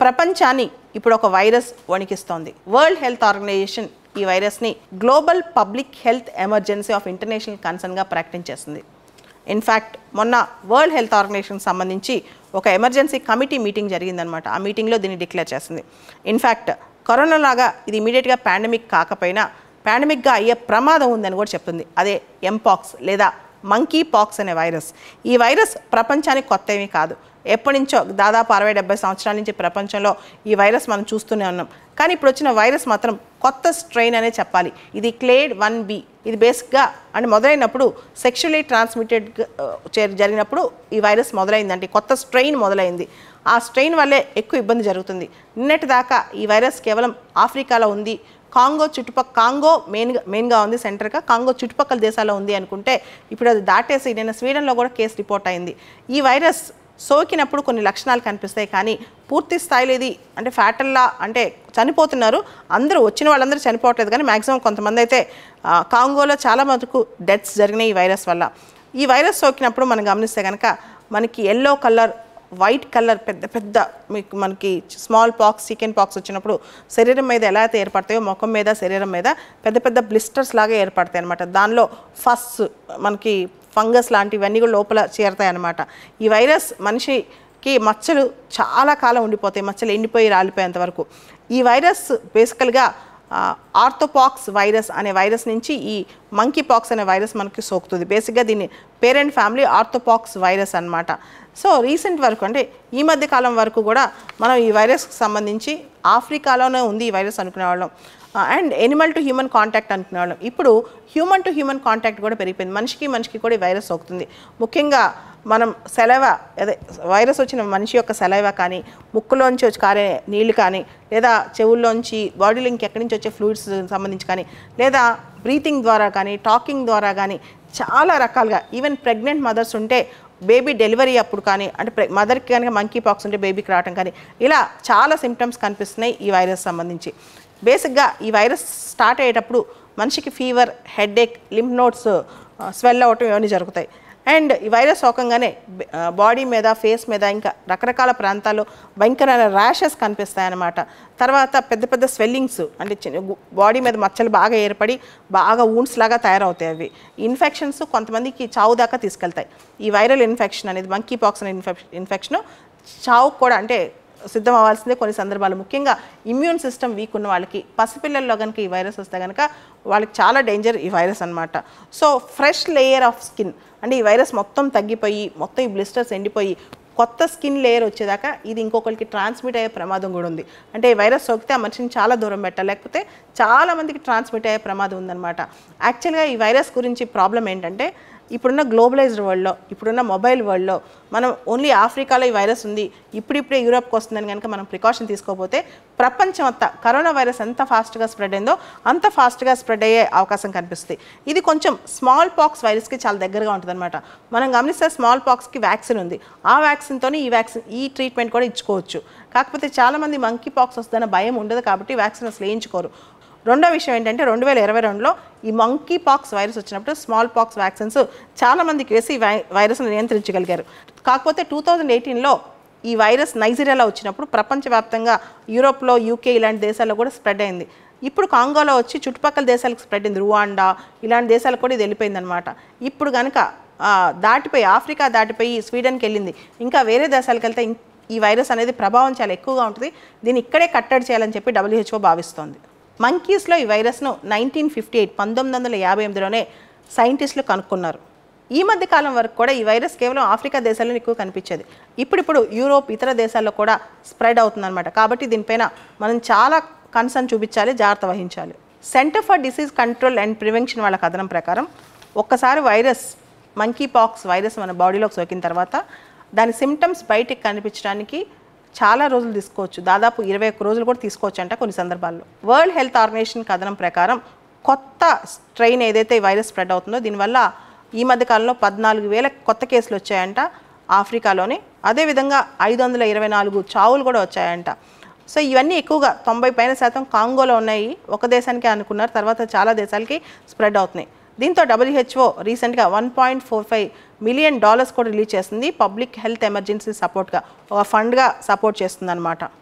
ప్రపంచాన్ని ఇప్పుడు ఒక వైరస్ వణికిస్తోంది వరల్డ్ హెల్త్ ఆర్గనైజేషన్ ఈ వైరస్ని global public health emergency of international కన్సర్న్గా ప్రకటించేసింది ఇన్ఫ్యాక్ట్ మొన్న వరల్డ్ హెల్త్ ఆర్గనైజేషన్ సంబంధించి ఒక ఎమర్జెన్సీ కమిటీ మీటింగ్ జరిగిందనమాట ఆ మీటింగ్లో దీన్ని డిక్లేర్ చేసింది ఇన్ఫ్యాక్ట్ కరోనా లాగా ఇది ఇమీడియట్గా పాండమిక్ కాకపోయినా పాండమిక్గా అయ్యే ప్రమాదం ఉందని కూడా చెప్తుంది అదే ఎంపాక్స్ లేదా మంకీ పాక్స్ అనే వైరస్ ఈ వైరస్ ప్రపంచానికి కొత్త ఏమీ కాదు ఎప్పటి నుంచో దాదాపు అరవై డెబ్బై సంవత్సరాల నుంచి ప్రపంచంలో ఈ వైరస్ మనం చూస్తూనే ఉన్నాం కానీ ఇప్పుడు వచ్చిన వైరస్ మాత్రం కొత్త స్ట్రెయిన్ అనే చెప్పాలి ఇది క్లేడ్ వన్ బి ఇది బేసిక్గా అంటే మొదలైనప్పుడు సెక్షువలీ ట్రాన్స్మిటెడ్ జరిగినప్పుడు ఈ వైరస్ మొదలైందంటే కొత్త స్ట్రెయిన్ మొదలైంది ఆ స్ట్రెయిన్ వల్లే ఎక్కువ ఇబ్బంది జరుగుతుంది నిన్నటి దాకా ఈ వైరస్ కేవలం ఆఫ్రికాలో ఉంది కాంగో చుట్టుపక్కల కాంగో మెయిన్గా మెయిన్గా ఉంది సెంటర్గా కాంగో చుట్టుపక్కల దేశాల్లో ఉంది అనుకుంటే ఇప్పుడు అది దాటేసి నేను స్వీడన్లో కూడా కేసు రిపోర్ట్ అయింది ఈ వైరస్ సోకినప్పుడు కొన్ని లక్షణాలు కనిపిస్తాయి కానీ పూర్తి స్థాయిలో ఇది అంటే ఫ్యాటల్లా అంటే చనిపోతున్నారు అందరూ వచ్చిన వాళ్ళందరూ చనిపోవట్లేదు కానీ మ్యాక్సిమం కొంతమంది అయితే ఆ, కాంగోలో చాలా మటుకు డెత్స్ జరిగినాయి ఈ వైరస్ వల్ల ఈ వైరస్ సోకినప్పుడు మనం గమనిస్తే కనుక మనకి ఎల్లో కలర్ వైట్ కలర్ పెద్ద పెద్ద మీకు మనకి స్మాల్ పాక్స్ చికెన్ పాక్స్ వచ్చినప్పుడు శరీరం మీద ఎలా అయితే ఏర్పడతాయో ముఖం మీద శరీరం మీద పెద్ద పెద్ద బ్లిస్టర్స్ లాగా ఏర్పడతాయి అనమాట దానిలో ఫస్ మనకి ఫంగస్ లాంటివన్నీ కూడా లోపల చేరతాయి అనమాట ఈ వైరస్ మనిషికి మచ్చలు చాలా కాలం ఉండిపోతాయి మచ్చలు ఎండిపోయి రాలిపోయేంత వరకు ఈ వైరస్ బేసికల్గా ఆర్థోపాక్స్ వైరస్ అనే వైరస్ నుంచి ఈ మంకీ పాక్స్ అనే వైరస్ మనకి సోకుతుంది బేసిక్గా దీన్ని పేరెంట్ ఫ్యామిలీ ఆర్థోపాక్స్ వైరస్ అన్నమాట సో రీసెంట్ వరకు అంటే ఈ మధ్య కాలం వరకు కూడా మనం ఈ వైరస్కి సంబంధించి ఆఫ్రికాలోనే ఉంది ఈ వైరస్ అనుకునే వాళ్ళం and animal to human contact అనుకునే వాళ్ళం ఇప్పుడు హ్యూమన్ టు హ్యూమన్ కాంటాక్ట్ కూడా పెరిగిపోయింది మనిషికి మనిషికి కూడా ఈ వైరస్ సోకుతుంది ముఖ్యంగా మనం సెలవ అదే వైరస్ వచ్చిన మనిషి యొక్క సెలవ కానీ ముక్కులోంచి వచ్చి కారే నీళ్లు కానీ లేదా చెవుల్లోంచి బాడీలో ఇంకెక్కడి నుంచి వచ్చే ఫ్లూయిడ్స్ సంబంధించి కానీ లేదా బ్రీతింగ్ ద్వారా కానీ టాకింగ్ ద్వారా కానీ చాలా రకాలుగా ఈవెన్ ప్రెగ్నెంట్ మదర్స్ ఉంటే బేబీ డెలివరీ అప్పుడు కానీ అంటే ప్రె మదర్కి కనుక మంకీ పాక్స్ ఉంటే బేబీకి రావటం కానీ ఇలా చాలా సిమ్టమ్స్ కనిపిస్తున్నాయి ఈ వైరస్ సంబంధించి బేసిక్గా ఈ వైరస్ స్టార్ట్ అయ్యేటప్పుడు మనిషికి fever headache lymph nodes swell అవ్వటం ఇవన్నీ జరుగుతాయి అండ్ ఈ వైరస్ సోకంగానే బాడీ మీద ఫేస్ మీద ఇంకా రకరకాల ప్రాంతాల్లో భయంకరమైన ర్యాషెస్ కనిపిస్తాయన్నమాట తర్వాత పెద్ద పెద్ద స్వెల్లింగ్స్ అంటే బాడీ మీద మచ్చలు బాగా ఏర్పడి బాగా wounds లాగా తయారవుతాయి అవి ఇన్ఫెక్షన్స్ కొంతమందికి చావు దాకా తీసుకెళ్తాయి ఈ వైరల్ ఇన్ఫెక్షన్ అనేది మంకీ పాక్స్ అనే ఇన్ఫెక్షన్ ఇన్ఫెక్షన్ చావు కూడా అంటే సిద్ధం అవ్వాల్సిందే కొన్ని సందర్భాలు ముఖ్యంగా ఇమ్యూన్ సిస్టమ్ వీక్ ఉన్న వాళ్ళకి పసిపిల్లల్లో కనుక ఈ వైరస్ వస్తే కనుక వాళ్ళకి చాలా డేంజర్ ఈ వైరస్ అన్నమాట so fresh layer of skin అంటే ఈ వైరస్ మొత్తం తగ్గిపోయి మొత్తం ఈ బ్లిస్టర్స్ ఎండిపోయి కొత్త స్కిన్ లేయర్ వచ్చేదాకా ఇది ఇంకొకరికి ట్రాన్స్మిట్ అయ్యే ప్రమాదం కూడా ఉంది అంటే ఈ వైరస్ సోకితే ఆ మనిషిని చాలా దూరం పెట్టాలి లేకపోతే చాలా మందికి ట్రాన్స్మిట్ అయ్యే ప్రమాదం ఉందన్నమాట యాక్చువల్గా ఈ వైరస్ గురించి ప్రాబ్లం ఏంటంటే ఇప్పుడున్న గ్లోబలైజ్డ్ వరల్డ్లో ఇప్పుడున్న మొబైల్ వరల్డ్లో మనం ఓన్లీ ఆఫ్రికాలో ఈ వైరస్ ఉంది ఇప్పుడిప్పుడే యూరోప్కి వస్తుందని కనుక మనం ప్రికాషన్ తీసుకోకపోతే ప్రపంచం అంతా కరోనా వైరస్ ఎంత ఫాస్ట్గా స్ప్రెడ్ అయిందో అంత ఫాస్ట్గా స్ప్రెడ్ అయ్యే అవకాశం కనిపిస్తుంది ఇది కొంచెం స్మాల్ పాక్స్ వైరస్కి చాలా దగ్గరగా ఉంటుందన్నమాట మనం గమనిస్తే స్మాల్ పాక్స్కి వ్యాక్సిన్ ఉంది ఆ వ్యాక్సిన్తోనే ఈ వ్యాక్సిన్ ఈ ట్రీట్మెంట్ కూడా ఇచ్చుకోవచ్చు కాకపోతే చాలామంది మంకీ పాక్స్ వస్తుందన్న భయం ఉండదు కాబట్టి వ్యాక్సిన్ అసలు వేయించుకోరు రెండో విషయం ఏంటంటే రెండు వేల ఇరవై రెండులో ఈ మంకీ పాక్స్ వైరస్ వచ్చినప్పుడు స్మాల్ పాక్స్ వ్యాక్సిన్స్ చాలా మందికి వేసి ఈ వై వైరస్ను నియంత్రించగలిగారు కాకపోతే టూ థౌజండ్ ఎయిటీన్లో ఈ వైరస్ నైజీరియాలో వచ్చినప్పుడు ప్రపంచవ్యాప్తంగా యూరోప్లో యూకే ఇలాంటి దేశాల్లో కూడా స్ప్రెడ్ అయింది ఇప్పుడు కాంగోలో వచ్చి చుట్టుపక్కల దేశాలకు స్ప్రెడ్ అయింది రువాండా ఇలాంటి దేశాలకు కూడా ఇది వెళ్ళిపోయిందనమాట ఇప్పుడు కనుక ఆ, దాటిపోయి ఆఫ్రికా దాటిపోయి స్వీడన్కి వెళ్ళింది ఇంకా వేరే దేశాలకు వెళ్తే ఇం- ఈ వైరస్ అనేది ప్రభావం చాలా ఎక్కువగా ఉంటుంది దీన్ని ఇక్కడే కట్టడి చేయాలని చెప్పి డబ్ల్యూహెచ్ఓ భావిస్తోంది మంకీస్లో ఈ వైరస్ను నైన్టీన్ ఫిఫ్టీ ఎయిట్ పంతొమ్మిది వందల యాభై ఎనిమిదిలోనే సైంటిస్టులు కనుక్కున్నారు ఈ మధ్య కాలం వరకు కూడా ఈ వైరస్ కేవలం ఆఫ్రికా దేశాల్లో ఎక్కువ కనిపించేది ఇప్పుడిప్పుడు యూరోప్ ఇతర దేశాల్లో కూడా స్ప్రెడ్ అవుతుందన్నమాట కాబట్టి దీనిపైన మనం చాలా కన్సర్న్ చూపించాలి జాగ్రత్త వహించాలి centre for disease control and prevention వాళ్ళ కథనం ప్రకారం ఒక్కసారి వైరస్ మంకీ పాక్స్ వైరస్ మన బాడీలోకి సోకిన తర్వాత దాని సిమ్టమ్స్ బయటికి కనిపించడానికి చాలా రోజులు తీసుకోవచ్చు దాదాపు ఇరవై ఒక్క రోజులు కూడా తీసుకోవచ్చు అంట కొన్ని సందర్భాల్లో వరల్డ్ హెల్త్ ఆర్గనైజేషన్ కథనం ప్రకారం కొత్త స్ట్రెయిన్ ఏదైతే ఈ వైరస్ స్ప్రెడ్ అవుతుందో దీనివల్ల ఈ మధ్య కాలంలో పద్నాలుగు వేల కొత్త కేసులు వచ్చాయంట ఆఫ్రికాలోని అదేవిధంగా ఐదు వందల ఇరవై నాలుగు చావులు కూడా వచ్చాయంట సో ఇవన్నీ ఎక్కువగా తొంభై పైన శాతం కాంగోలో ఉన్నాయి ఒక దేశానికే అనుకున్నారు తర్వాత చాలా దేశాలకి స్ప్రెడ్ అవుతున్నాయి దీంతో డబ్ల్యూహెచ్ఓ రీసెంట్గా one point four five million dollars కూడా రిలీజ్ చేస్తుంది పబ్లిక్ హెల్త్ ఎమర్జెన్సీ సపోర్ట్గా ఒక ఫండ్గా సపోర్ట్ చేస్తుంది అనమాట